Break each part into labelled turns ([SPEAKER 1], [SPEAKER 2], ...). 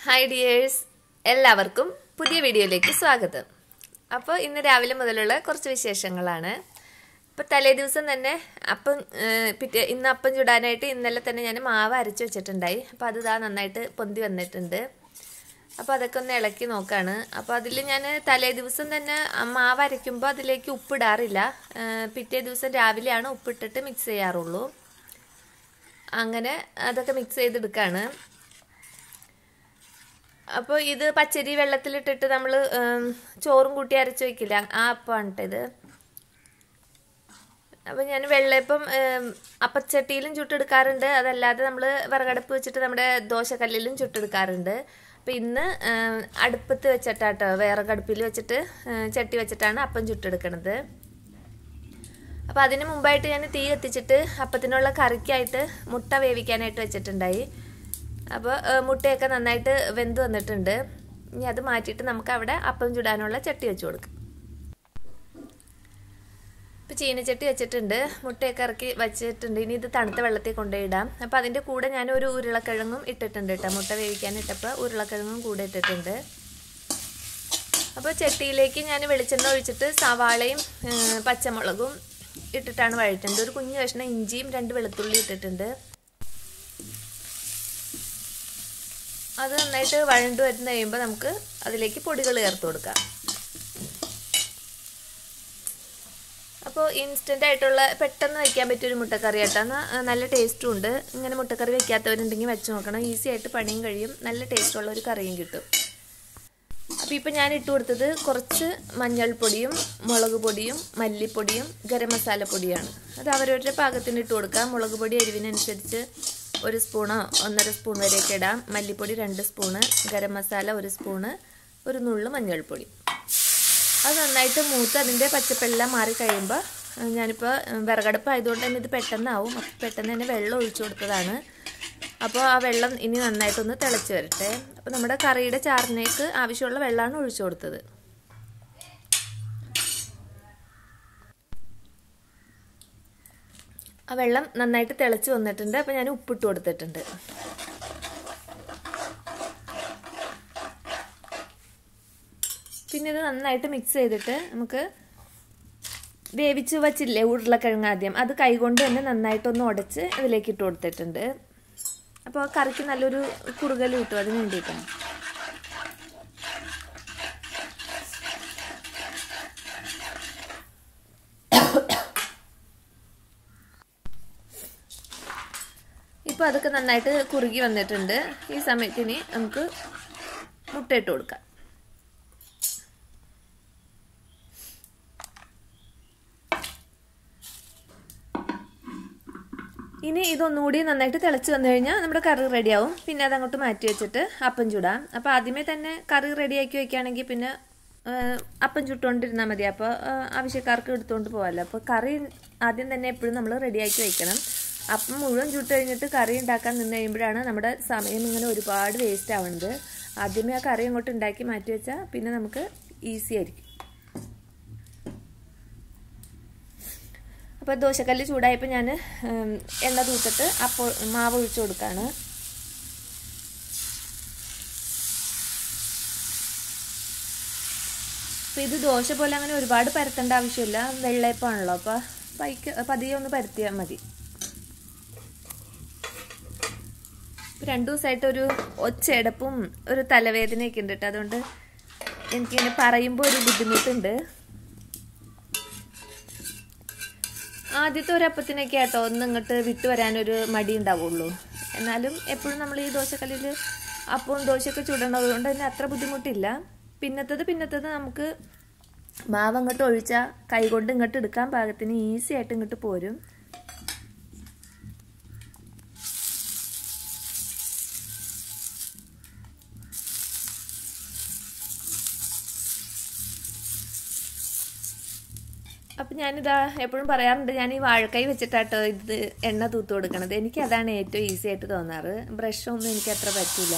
[SPEAKER 1] hi dears എല്ലാവർക്കും പുതിയ വീഡിയോയിലേക്ക് സ്വാഗതം അപ്പോൾ ഇന്ന് രാവിലെ മുതലുള്ള കുറച്ച് വിശേഷങ്ങളാണ് ഇപ്പോൾ തലേ ദിവസം തന്നെ അപ്പം ഏഹ്, പിറ്റേ ഇന്ന് അപ്പം ചുടാനായിട്ട് ഇന്നലെ തന്നെ ഞാൻ മാവ് അരച്ച് വെച്ചിട്ടുണ്ടായി അപ്പോൾ അത് ഇതാ നന്നായിട്ട് പൊന്തി വന്നിട്ടുണ്ട് അപ്പോൾ അതൊക്കെ ഒന്ന് ഇളക്കി നോക്കാണ് അപ്പോൾ അതിൽ ഞാൻ തലേ ദിവസം തന്നെ ആ മാവ് അരയ്ക്കുമ്പോൾ അതിലേക്ക് ഉപ്പിടാറില്ല ഏഹ്, പിറ്റേ ദിവസം രാവിലെയാണ് ഉപ്പിട്ടിട്ട് മിക്സ് ചെയ്യാറുള്ളൂ അങ്ങനെ അതൊക്കെ മിക്സ് ചെയ്തെടുക്കാണ് അപ്പോൾ ഇത് പച്ചരി വെള്ളത്തിലിട്ടിട്ട് നമ്മൾ ചോറും കൂട്ടി അരച്ച് വെക്കില്ല ആ അപ്പമാണ് ട്ടോ ഇത് അപ്പോൾ ഞാൻ വെള്ളയപ്പം ഉം, അപ്പച്ചട്ടിയിലും ചുട്ടെടുക്കാറുണ്ട് അതല്ലാതെ നമ്മൾ വിറകടുപ്പ് വെച്ചിട്ട് നമ്മുടെ ദോശക്കല്ലിലും ചുട്ടെടുക്കാറുണ്ട് അപ്പോൾ ഇന്ന് ഉം, അടുപ്പത്ത് വെച്ചിട്ടാട്ടോ വിറകടുപ്പിൽ വെച്ചിട്ട് ഉം, ചട്ടി വെച്ചിട്ടാണ് അപ്പം ചുട്ടെടുക്കണത് അപ്പോൾ അതിന് മുമ്പായിട്ട് ഞാൻ തീ കത്തിച്ചിട്ട് അപ്പത്തിനുള്ള കറിക്കായിട്ട് മുട്ട വേവിക്കാനായിട്ട് വെച്ചിട്ടുണ്ടായി അപ്പോൾ മുട്ടയൊക്കെ നന്നായിട്ട് വെന്ത് വന്നിട്ടുണ്ട് ഇനി അത് മാറ്റിയിട്ട് നമുക്ക് അവിടെ അപ്പം ചുടാനുള്ള ചട്ടി വെച്ച് കൊടുക്കാം ഇപ്പോൾ ചീനച്ചട്ടി വെച്ചിട്ടുണ്ട് മുട്ടയൊക്കെ ഇറക്കി വെച്ചിട്ടുണ്ട് ഇനി ഇത് തണുത്ത വെള്ളത്തിൽ കൊണ്ടുപോയിടാം അപ്പോൾ അതിൻ്റെ കൂടെ ഞാൻ ഒരു ഉരുളക്കിഴങ്ങും ഇട്ടിട്ടുണ്ട് കേട്ടോ മുട്ട വേവിക്കാൻ ഇട്ടപ്പോൾ ഉരുളക്കിഴങ്ങും കൂടെ ഇട്ടിട്ടുണ്ട് അപ്പോൾ ചട്ടിയിലേക്ക് ഞാൻ വെളിച്ചെണ്ണ ഒഴിച്ചിട്ട് സവാളയും ഏഹ്, പച്ചമുളകും ഇട്ടിട്ടാണ് വഴറ്റുന്നത് ഒരു കുഞ്ഞു കഷ്ണം ഇഞ്ചിയും രണ്ട് വെളുത്തുള്ളി ഇട്ടിട്ടുണ്ട് അത് നന്നായിട്ട് വഴണ്ടു വരുന്ന കഴിയുമ്പോൾ നമുക്ക് അതിലേക്ക് പൊടികൾ ചേർത്ത് കൊടുക്കാം അപ്പോൾ ഇൻസ്റ്റൻ്റ് ആയിട്ടുള്ള പെട്ടെന്ന് വയ്ക്കാൻ പറ്റിയൊരു മുട്ടക്കറി ആട്ടോ എന്നാൽ നല്ല ടേസ്റ്റും ഉണ്ട് ഇങ്ങനെ മുട്ടക്കറി വെക്കാത്തവരുണ്ടെങ്കിൽ വെച്ച് നോക്കണം ഈസി ആയിട്ട് പണിയും കഴിയും നല്ല ടേസ്റ്റുള്ള ഒരു കറിയും കിട്ടും അപ്പോൾ ഇപ്പം ഞാൻ ഇട്ട് കൊടുത്തത് കുറച്ച് മഞ്ഞൾപ്പൊടിയും മുളക് പൊടിയും മല്ലിപ്പൊടിയും ഗരം മസാല പൊടിയാണ് അത് അവരവരുടെ പാകത്തിന് ഇട്ട് കൊടുക്കാം മുളക് പൊടി എരിവിനനുസരിച്ച് ഒരു സ്പൂണോ ഒന്നര സ്പൂൺ വരെയൊക്കെ ഇടാം മല്ലിപ്പൊടി രണ്ട് സ്പൂണ് ഗരം മസാല ഒരു സ്പൂണ് ഒരു നുള്ളു മഞ്ഞൾപ്പൊടി അത് നന്നായിട്ട് മൂത്ത് അതിൻ്റെ പച്ചപ്പെല്ലാം മാറി കഴിയുമ്പോൾ ഞാനിപ്പോൾ വിറകടുപ്പ് ആയതുകൊണ്ട് തന്നെ ഇത് പെട്ടെന്നാവും അപ്പോൾ പെട്ടെന്ന് തന്നെ വെള്ളം ഒഴിച്ചു കൊടുത്തതാണ് അപ്പോൾ ആ വെള്ളം ഇനി നന്നായിട്ടൊന്ന് തിളച്ച് വരട്ടെ അപ്പോൾ നമ്മുടെ കറിയുടെ ചാറിനേക്ക് ആവശ്യമുള്ള വെള്ളമാണ് ഒഴിച്ചു കൊടുത്തത് ആ വെള്ളം നന്നായിട്ട് തിളച്ച് വന്നിട്ടുണ്ട് അപ്പോൾ ഞാൻ ഉപ്പിട്ട് കൊടുത്തിട്ടുണ്ട് പിന്നെ ഇത് നന്നായിട്ട് മിക്സ് ചെയ്തിട്ട് നമുക്ക് വേവിച്ച് വച്ചില്ലേ ഉരുളക്കിഴങ്ങ് ആദ്യം അത് കൈകൊണ്ട് തന്നെ നന്നായിട്ടൊന്ന് ഉടച്ച് ഇതിലേക്ക് ഇട്ട് കൊടുത്തിട്ടുണ്ട് അപ്പോൾ കറിക്ക് നല്ലൊരു കുറുകൽ കിട്ടും അതിന് വേണ്ടിയിട്ടാണ് ഇപ്പോൾ അതൊക്കെ നന്നായിട്ട് കുറുകി വന്നിട്ടുണ്ട് ഈ സമയത്തിന് നമുക്ക് മുട്ടയിട്ട് കൊടുക്കാം ഇനി ഇതൊന്നുകൂടി നന്നായിട്ട് തിളച്ച് വന്നു കഴിഞ്ഞാൽ നമ്മുടെ കറി റെഡിയാവും പിന്നെ അത് അങ്ങോട്ട് മാറ്റി വെച്ചിട്ട് അപ്പം ചുടാം അപ്പോൾ ആദ്യമേ തന്നെ കറി റെഡിയാക്കി വെക്കുകയാണെങ്കിൽ പിന്നെ ആ, അപ്പം ചുട്ടുകൊണ്ടിരുന്നാൽ മതി അപ്പോൾ ആ, ആവശ്യക്കാർക്ക് എടുത്തുകൊണ്ട് പോകാമല്ലോ അപ്പോൾ കറി ആദ്യം തന്നെ എപ്പോഴും നമ്മൾ റെഡിയാക്കി വെക്കണം അപ്പം മുഴുവൻ ചുട്ട് കഴിഞ്ഞിട്ട് കറി ഉണ്ടാക്കാൻ നിന്ന് കഴിയുമ്പോഴാണ് നമ്മുടെ സമയം ഇങ്ങനെ ഒരുപാട് വേസ്റ്റ് ആവുന്നത് ആദ്യമേ ആ കറി അങ്ങോട്ട് ഉണ്ടാക്കി മാറ്റി വെച്ചാൽ പിന്നെ നമുക്ക് ഈസി ആയിരിക്കും അപ്പോൾ ദോശക്കല്ല് ചൂടായപ്പോൾ ഞാൻ എണ്ണ തൂത്തിട്ട് അപ്പോൾ മാവ് ഒഴിച്ചു കൊടുക്കുകയാണ് അപ്പോൾ ഇത് ദോശ പോലെ അങ്ങനെ ഒരുപാട് പരത്തേണ്ട ആവശ്യമില്ല വെള്ളയപ്പമാണല്ലോ അപ്പോൾ പൈക്ക് പതിയെ ഒന്ന് പരത്തിയാൽ മതി രണ്ടു ദിവസമായിട്ട് ഒരു ഒച്ചയടപ്പും ഒരു തലവേദനയൊക്കെ ഉണ്ട് കേട്ടോ അതുകൊണ്ട് എനിക്കിങ്ങനെ പറയുമ്പോൾ ഒരു ബുദ്ധിമുട്ടുണ്ട് ആദ്യത്തെ ഒരു അപ്പത്തിനൊക്കെ ആട്ടോ ഒന്ന് ഇങ്ങോട്ട് വിട്ടു വരാനൊരു മടി ഉണ്ടാവുള്ളൂ എന്നാലും എപ്പോഴും നമ്മൾ ഈ ദോശക്കല്ലിൽ അപ്പവും ദോശയൊക്കെ ചുടണത് കൊണ്ട് തന്നെ അത്ര ബുദ്ധിമുട്ടില്ല പിന്നത്തത് പിന്നത്തത് നമുക്ക് മാവ് അങ്ങോട്ട് ഒഴിച്ചാൽ കൈകൊണ്ട് ഇങ്ങോട്ട് എടുക്കാൻ പാകത്തിന് ഈസി ആയിട്ട് ഇങ്ങോട്ട് പോരും അപ്പം ഞാനിതാ എപ്പോഴും പറയാറുണ്ട് ഞാൻ ഈ വാഴക്കൈ വെച്ചിട്ടാട്ടോ ഇത് എണ്ണ തൂത്ത് കൊടുക്കണത് എനിക്ക് അതാണ് ഏറ്റവും ഈസി ആയിട്ട് തോന്നാറ് ബ്രഷൊന്നും എനിക്ക് അത്ര പറ്റില്ല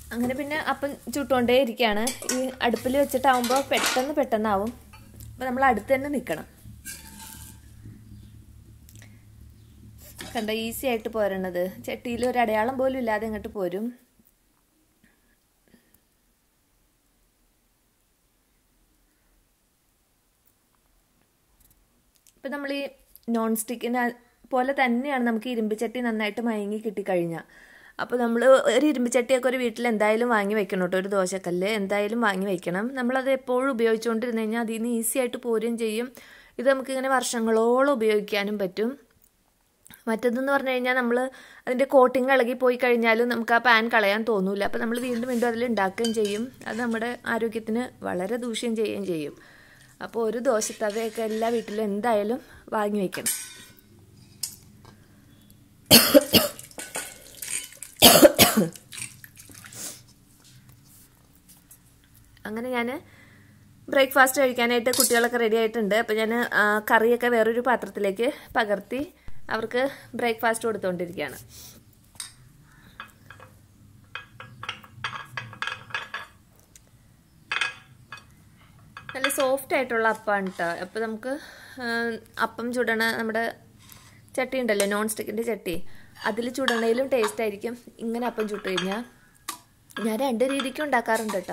[SPEAKER 1] അങ്ങനെ പിന്നെ അപ്പം ചുട്ടുകൊണ്ടേ ഇരിക്കുകയാണ് ഈ അടുപ്പിൽ വെച്ചിട്ടാവുമ്പോൾ പെട്ടെന്ന് പെട്ടെന്നാവും അപ്പോൾ നമ്മൾ അടുത്ത് തന്നെ നിൽക്കണം കണ്ട ഈസി ആയിട്ട് പോരണത് ചട്ടിയിൽ ഒരു അടയാളം പോലും ഇല്ലാതെ ഇങ്ങോട്ട് പോരും ഇപ്പം നമ്മൾ ഈ നോൺ സ്റ്റിക്കിന് പോലെ തന്നെയാണ് നമുക്ക് ഇരുമ്പ് ചട്ടി നന്നായിട്ട് മയങ്ങി കിട്ടിക്കഴിഞ്ഞാൽ അപ്പോൾ നമ്മൾ ഒരു ഇരുമ്പ് ചട്ടിയൊക്കെ ഒരു വീട്ടിൽ എന്തായാലും വാങ്ങി വെക്കണം കേട്ടോ ഒരു ദോശക്കല്ല് എന്തായാലും വാങ്ങി വെക്കണം നമ്മളത് എപ്പോഴും ഉപയോഗിച്ചുകൊണ്ടിരുന്ന് കഴിഞ്ഞാൽ അതിൽ നിന്ന് ഈസി ആയിട്ട് പോരുകയും ചെയ്യും ഇത് നമുക്കിങ്ങനെ വർഷങ്ങളോളം ഉപയോഗിക്കാനും പറ്റും മറ്റേതെന്ന് പറഞ്ഞു കഴിഞ്ഞാൽ നമ്മൾ അതിൻ്റെ കോട്ടിങ് ഇളകി പോയി കഴിഞ്ഞാലും നമുക്ക് ആ പാൻ കളയാൻ തോന്നൂല അപ്പോൾ നമ്മൾ വീണ്ടും വീണ്ടും അതിൽ ഉണ്ടാക്കുകയും ചെയ്യും അത് നമ്മുടെ ആരോഗ്യത്തിന് വളരെ ദൂഷ്യം ചെയ്യുകയും ചെയ്യും അപ്പോൾ ഒരു ദോശത്തവയൊക്കെ എല്ലാ വീട്ടിലും എന്തായാലും വാങ്ങി വയ്ക്കണം അങ്ങനെ ഞാൻ ബ്രേക്ക്ഫാസ്റ്റ് കഴിക്കാനായിട്ട് കുട്ടികളൊക്കെ റെഡി ആയിട്ടുണ്ട് അപ്പോൾ ഞാൻ കറിയൊക്കെ വേറൊരു പാത്രത്തിലേക്ക് പകർത്തി അവർക്ക് ബ്രേക്ക്ഫാസ്റ്റ് കൊടുത്തുകൊണ്ടിരിക്കുകയാണ് നല്ല സോഫ്റ്റ് ആയിട്ടുള്ള അപ്പമാണ് കേട്ടോ അപ്പോൾ നമുക്ക് അപ്പം ചുടണ നമ്മുടെ ചട്ടി ഉണ്ടല്ലോ നോൺ സ്റ്റിക്കിൻ്റെ ചട്ടി അതിൽ ചുടണയിലും ടേസ്റ്റ് ആയിരിക്കും ഇങ്ങനെ അപ്പം ചുട്ട് കഴിഞ്ഞാൽ ഞാൻ രണ്ട് രീതിക്കും ഉണ്ടാക്കാറുണ്ട് കേട്ടോ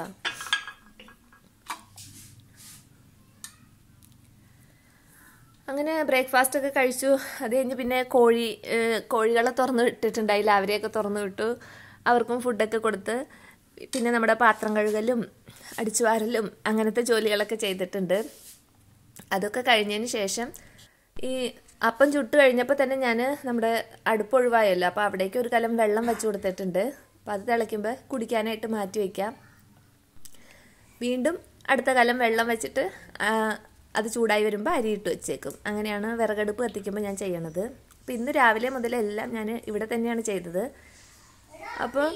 [SPEAKER 1] അങ്ങനെ ബ്രേക്ക്ഫാസ്റ്റ് ഒക്കെ കഴിച്ചു അത് കഴിഞ്ഞ് പിന്നെ കോഴി കോഴികളെ തുറന്ന് ഇട്ടിട്ടുണ്ടായില്ല അവരെയൊക്കെ തുറന്ന് വിട്ടു അവർക്കും ഫുഡൊക്കെ കൊടുത്ത് പിന്നെ നമ്മുടെ പാത്രം കഴുകലും അടിച്ചു വാരലും അങ്ങനത്തെ ജോലികളൊക്കെ ചെയ്തിട്ടുണ്ട് അതൊക്കെ കഴിഞ്ഞതിന് ശേഷം ഈ അപ്പം ചുട്ട് കഴിഞ്ഞപ്പോൾ തന്നെ ഞാൻ നമ്മുടെ അടുപ്പ് ഒഴിവായല്ലോ അപ്പോൾ അവിടേക്ക് ഒരു കലം വെള്ളം വെച്ച് കൊടുത്തിട്ടുണ്ട് അപ്പോൾ അത് തിളയ്ക്കുമ്പോൾ കുടിക്കാനായിട്ട് മാറ്റി വയ്ക്കാം വീണ്ടും അടുത്ത കലം വെള്ളം വെച്ചിട്ട് അത് ചൂടായി വരുമ്പോൾ അരിയിട്ട് വെച്ചേക്കും അങ്ങനെയാണ് വിറകടുപ്പ് കത്തിക്കുമ്പോൾ ഞാൻ ചെയ്യണത് അപ്പോൾ ഇന്ന് രാവിലെ മുതലെല്ലാം ഞാൻ ഇവിടെ തന്നെയാണ് ചെയ്തത് അപ്പോൾ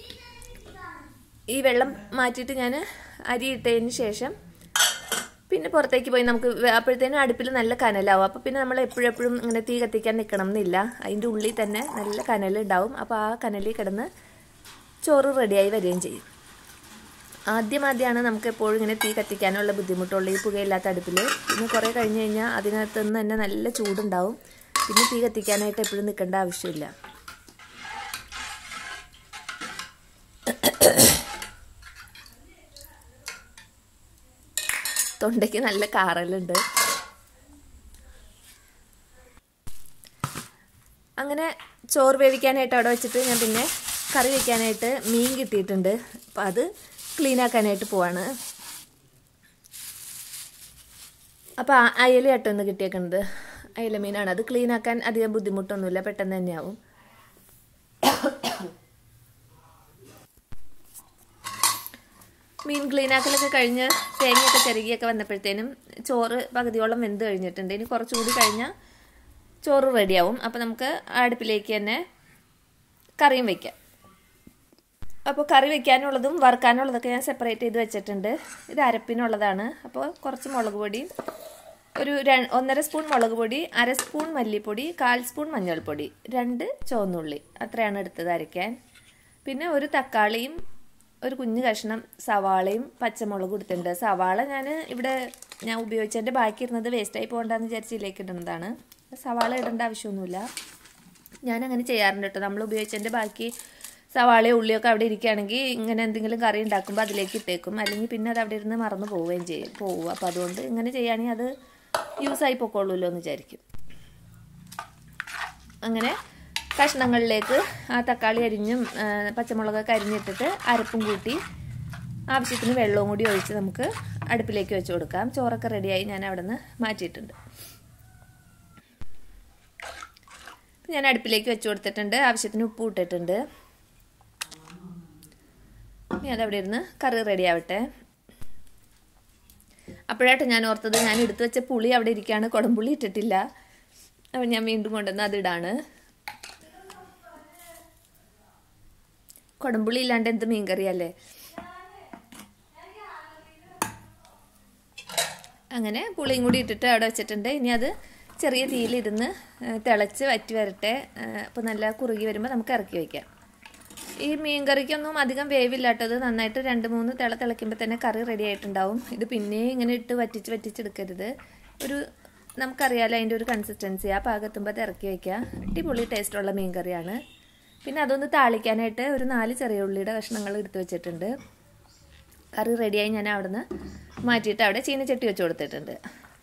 [SPEAKER 1] ഈ വെള്ളം മാറ്റിയിട്ട് ഞാൻ അരി ഇട്ടതിന് ശേഷം പിന്നെ പുറത്തേക്ക് പോയി നമുക്ക് അപ്പോഴത്തേനും അടുപ്പിൽ നല്ല കനലാവും അപ്പോൾ പിന്നെ നമ്മൾ എപ്പോഴെപ്പോഴും ഇങ്ങനെ തീ കത്തിക്കാൻ നിൽക്കണം എന്നില്ല അതിൻ്റെ ഉള്ളിൽ തന്നെ നല്ല കനലുണ്ടാവും അപ്പോൾ ആ കനലിൽ കിടന്ന് ചോറ് റെഡിയായി വരികയും ചെയ്യും ആദ്യം ആദ്യമാണ് നമുക്ക് എപ്പോഴും ഇങ്ങനെ തീ കത്തിക്കാനുള്ള ബുദ്ധിമുട്ടുള്ള ഈ പുകയില്ലാത്ത അടുപ്പിൽ പിന്നെ കുറേ കഴിഞ്ഞ് കഴിഞ്ഞാൽ അതിനകത്ത് നിന്ന് തന്നെ നല്ല ചൂടുണ്ടാവും പിന്നെ തീ കത്തിക്കാനായിട്ട് എപ്പോഴും നിൽക്കേണ്ട ആവശ്യമില്ല തൊണ്ടയ്ക്ക് നല്ല കാറലുണ്ട് അങ്ങനെ ചോറ് വേവിക്കാനായിട്ട് അവിടെ വെച്ചിട്ട് ഞാൻ പിന്നെ കറി വയ്ക്കാനായിട്ട് മീൻ കിട്ടിയിട്ടുണ്ട് അപ്പം അത് ക്ലീൻ ആക്കാനായിട്ട് പോവാണ് അപ്പോൾ അയല ഇന്ന് കിട്ടിയേക്കുന്നത് അയല മീനാണ് അത് ക്ലീൻ ആക്കാൻ അധികം ബുദ്ധിമുട്ടൊന്നുമില്ല പെട്ടെന്ന് തന്നെയാവും മീൻ ക്ലീൻ ആക്കലൊക്കെ കഴിഞ്ഞ് തേങ്ങയൊക്കെ ചിരകിയൊക്കെ വന്നപ്പോഴത്തേനും ചോറ് പകുതിയോളം വെന്ത് കഴിഞ്ഞിട്ടുണ്ട് ഇനി കുറച്ചുകൂടി കഴിഞ്ഞാൽ ചോറ് റെഡിയാവും അപ്പോൾ നമുക്ക് അടുപ്പിലേക്ക് തന്നെ കറിയും വയ്ക്കാം അപ്പോൾ കറി വെക്കാനുള്ളതും വറുക്കാനുള്ളതൊക്കെ ഞാൻ സെപ്പറേറ്റ് ചെയ്ത് വെച്ചിട്ടുണ്ട് ഇത് അരപ്പിനുള്ളതാണ് അപ്പോൾ കുറച്ച് മുളക് പൊടി ഒരു ഒന്നര സ്പൂൺ മുളക് പൊടി അര സ്പൂൺ മല്ലിപ്പൊടി കാൽ സ്പൂൺ മഞ്ഞൾപ്പൊടി രണ്ട് ചുവന്നുള്ളി അത്രയാണ് എടുത്തത് അരയ്ക്കാൻ പിന്നെ ഒരു തക്കാളിയും ഒരു കുഞ്ഞു കഷ്ണം സവാളയും പച്ചമുളകും എടുത്തിട്ടുണ്ട് സവാള ഞാൻ ഇവിടെ ഞാൻ ഉപയോഗിച്ചതിൻ്റെ ബാക്കി ഇരുന്നത് വേസ്റ്റായി പോകണ്ടെന്ന് വിചാരിച്ച് ഇതിലേക്ക് ഇടുന്നതാണ് സവാള ഇടേണ്ട ആവശ്യമൊന്നുമില്ല ഞാൻ അങ്ങനെ ചെയ്യാറുണ്ട് കേട്ടോ നമ്മൾ ഉപയോഗിച്ചതിൻ്റെ ബാക്കി സവാളയോ ഉള്ളിയൊക്കെ അവിടെ ഇരിക്കുകയാണെങ്കിൽ ഇങ്ങനെ എന്തെങ്കിലും കറി ഉണ്ടാക്കുമ്പോൾ അതിലേക്ക് ഇട്ടേക്കും അല്ലെങ്കിൽ പിന്നെ അത് അവിടെ ഇരുന്ന് മറന്നു പോവുകയും ചെയ്യും പോവും അപ്പോൾ അതുകൊണ്ട് ഇങ്ങനെ ചെയ്യുകയാണെങ്കിൽ അത് യൂസായി പൊക്കോളൂല്ലോ എന്ന് വിചാരിക്കും അങ്ങനെ കഷ്ണങ്ങളിലേക്ക് ആ തക്കാളി അരിഞ്ഞും പച്ചമുളകൊക്കെ അരിഞ്ഞിട്ടിട്ട് അരപ്പും കൂട്ടി ആവശ്യത്തിന് വെള്ളവും കൂടി ഒഴിച്ച് നമുക്ക് അടുപ്പിലേക്ക് വെച്ച് കൊടുക്കാം ചോറൊക്കെ റെഡിയായി ഞാൻ അവിടെ നിന്ന് മാറ്റിയിട്ടുണ്ട് ഞാൻ അടുപ്പിലേക്ക് വെച്ച് കൊടുത്തിട്ടുണ്ട് ആവശ്യത്തിന് ഉപ്പ് ഇട്ടിട്ടുണ്ട് ഇനി അതവിടെ ഇരുന്ന് കറി റെഡി ആവട്ടെ അപ്പോഴായിട്ട് ഞാൻ ഓർത്തത് ഞാൻ എടുത്തു വെച്ച പുളി അവിടെ ഇരിക്കുകയാണ് കുടംപുളി ഇട്ടിട്ടില്ല അപ്പം ഞാൻ വീണ്ടും കൊണ്ടുവന്ന് അതിടാണ് കുടംപുളി ഇല്ലാണ്ട് എന്ത് മീൻകറിയല്ലേ അങ്ങനെ പുളിയും കൂടി ഇട്ടിട്ട് അവിടെ വെച്ചിട്ടുണ്ട് ഇനി അത് ചെറിയ തീയിലിരുന്ന് തിളച്ച് വറ്റി വരട്ടെ അപ്പോൾ നല്ല കുറുകി വരുമ്പോൾ നമുക്ക് ഇറക്കി വയ്ക്കാം ഈ മീൻ കറിക്കൊന്നും അധികം വേവില്ലാട്ടത് നന്നായിട്ട് രണ്ട് മൂന്ന് തിള തിളയ്ക്കുമ്പോൾ തന്നെ കറി റെഡി ആയിട്ടുണ്ടാവും ഇത് പിന്നെ ഇങ്ങനെ ഇട്ട് വറ്റിച്ച് വറ്റിച്ചെടുക്കരുത് ഒരു നമുക്കറിയാലോ അതിൻ്റെ ഒരു കൺസിസ്റ്റൻസി ആ പാകത്തുമ്പോൾ അത് ഇറക്കി വയ്ക്കുക അടിപൊളി ടേസ്റ്റുള്ള മീൻ കറിയാണ് പിന്നെ അതൊന്ന് താളിക്കാനായിട്ട് ഒരു നാല് ചെറിയ ഉള്ളിയുടെ കഷ്ണങ്ങൾ എടുത്ത് വെച്ചിട്ടുണ്ട് കറി റെഡിയായി ഞാൻ അവിടുന്ന് മാറ്റിയിട്ട് അവിടെ ചീനച്ചട്ടി വെച്ച് കൊടുത്തിട്ടുണ്ട്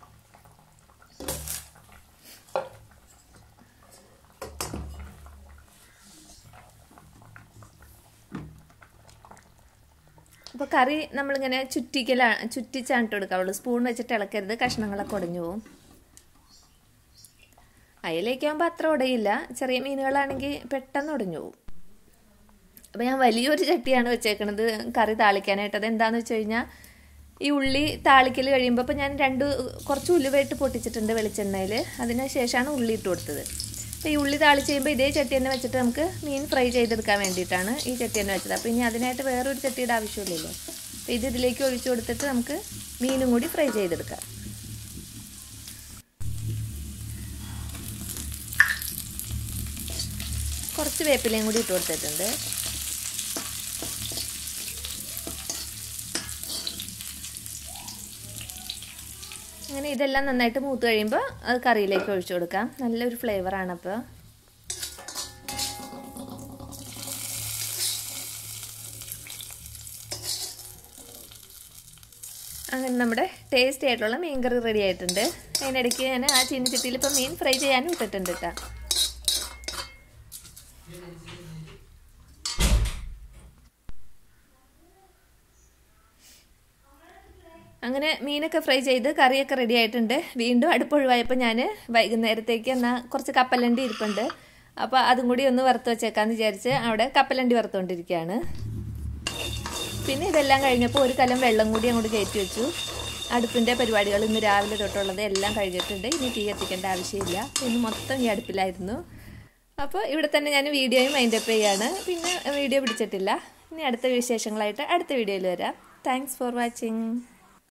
[SPEAKER 1] അപ്പോൾ കറി നമ്മളിങ്ങനെ ചുറ്റിക്കലാണ് ചുറ്റിച്ചാണ് ഇട്ട് കൊടുക്കാവുള്ളൂ സ്പൂൺ വെച്ചിട്ട് ഇളക്കരുത് കഷ്ണങ്ങളൊക്കെ ഉടഞ്ഞു പോകും അയലേക്കാകുമ്പോൾ അത്ര ഉടയില്ല ചെറിയ മീനുകളാണെങ്കിൽ പെട്ടെന്ന് ഉടഞ്ഞു പോകും അപ്പോൾ ഞാൻ വലിയൊരു ചട്ടിയാണ് വെച്ചേക്കണത് കറി താളിക്കാനായിട്ട് അത് എന്താണെന്ന് വെച്ച് കഴിഞ്ഞാൽ ഈ ഉള്ളി താളിക്കൽ കഴിയുമ്പോൾ അപ്പോൾ ഞാൻ രണ്ട് കുറച്ച് ഉലുവായിട്ട് പൊട്ടിച്ചിട്ടുണ്ട് വെളിച്ചെണ്ണയിൽ അതിന് ശേഷമാണ് ഉള്ളി ഇട്ട് കൊടുത്തത് അപ്പോൾ ഈ ഉള്ളി താളിച്ച് കഴിയുമ്പോൾ ഇതേ ചട്ടി തന്നെ വെച്ചിട്ട് നമുക്ക് മീൻ ഫ്രൈ ചെയ്തെടുക്കാൻ വേണ്ടിയിട്ടാണ് ഈ ചട്ടി തന്നെ വെച്ചത് അപ്പോൾ ഇനി അതിനായിട്ട് വേറൊരു ചട്ടിയുടെ ആവശ്യമില്ലല്ലോ അപ്പോൾ ഇത് ഇതിലേക്ക് ഒഴിച്ചു കൊടുത്തിട്ട് നമുക്ക് മീനും കൂടി ഫ്രൈ ചെയ്തെടുക്കാം കുറച്ച് വേപ്പിലയും കൂടി ഇട്ട് കൊടുത്തിട്ടുണ്ട് അങ്ങനെ ഇതെല്ലാം നന്നായിട്ട് മൂത്ത് കഴിയുമ്പോൾ അത് കറിയിലേക്ക് ഒഴിച്ചു കൊടുക്കാം നല്ലൊരു ഫ്ലേവറാണ് അപ്പോൾ അങ്ങനെ നമ്മുടെ ടേസ്റ്റി ആയിട്ടുള്ള മീൻ കറി റെഡി ആയിട്ടുണ്ട് അതിനിടയ്ക്ക് ഞാൻ ആ ചീനിച്ചട്ടിയിൽ ഇപ്പോൾ മീൻ ഫ്രൈ ചെയ്യാനും ഇട്ടിട്ടുണ്ട് കേട്ടോ അങ്ങനെ മീനൊക്കെ ഫ്രൈ ചെയ്ത് കറിയൊക്കെ റെഡി ആയിട്ടുണ്ട് വീണ്ടും അടുപ്പൊഴിവായപ്പോൾ ഞാൻ വൈകുന്നേരത്തേക്ക് എന്നാൽ കുറച്ച് കപ്പലണ്ടി ഇരിപ്പുണ്ട് അപ്പോൾ അതും കൂടി ഒന്ന് വറുത്ത് വെച്ചേക്കാന്ന് വിചാരിച്ച് അവിടെ കപ്പലണ്ടി വറുത്തുകൊണ്ടിരിക്കുകയാണ് പിന്നെ ഇതെല്ലാം കഴിഞ്ഞപ്പോൾ ഒരു കലം വെള്ളം കൂടി അങ്ങോട്ട് കയറ്റി വെച്ചു അടുപ്പിൻ്റെ പരിപാടികൾ ഇന്ന് രാവിലെ തൊട്ടുള്ളത് എല്ലാം കഴിഞ്ഞിട്ടുണ്ട് ഇനി തീ കത്തിക്കേണ്ട ആവശ്യമില്ല ഇന്ന് മൊത്തം ഈ അടുപ്പിലായിരുന്നു അപ്പോൾ ഇവിടെ തന്നെ ഞാൻ വീഡിയോയും മൈൻഡപ്പ് ചെയ്യാണ് പിന്നെ വീഡിയോ പിടിച്ചിട്ടില്ല ഇനി അടുത്ത വിശേഷങ്ങളായിട്ട് അടുത്ത വീഡിയോയിൽ വരാം താങ്ക്സ് ഫോർ വാച്ചിങ്